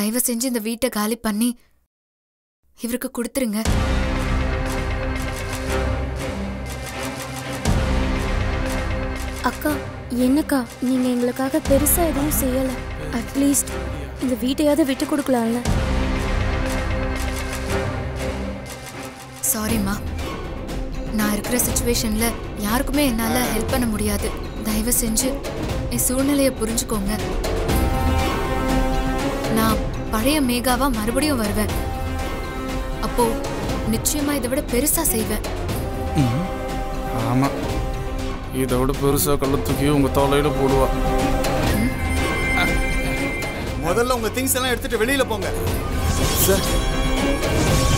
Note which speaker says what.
Speaker 1: தயவு செஞ்சு இந்த வீட்டை காலி பண்ணி இவருக்கு கொடுத்துருங்க
Speaker 2: அக்கா என்னக்கா நீங்க எங்களுக்காக பெருசா எதுவும் செய்யல அட்லீஸ்ட் இந்த வீட்டையாவது விட்டு கொடுக்கலாம்ல
Speaker 1: சாரிம்மா நான் இருக்கிற சுச்சுவேஷன்ல யாருக்குமே என்னால ஹெல்ப் பண்ண முடியாது தயவு செஞ்சு என் சூழ்நிலையை புரிஞ்சுக்கோங்க நான் பழைய மேகாவா மறுபடியும் வருவேன் அப்போ நிச்சயமா இதை விட பெருசா செய்வேன்
Speaker 3: ஆமாம் இதை விட பெருசாக கள்ள தூக்கி உங்கள் தலையில போடுவா
Speaker 4: முதல்ல உங்க திங்ஸ் எல்லாம் எடுத்துட்டு வெளியில போங்க
Speaker 3: சார்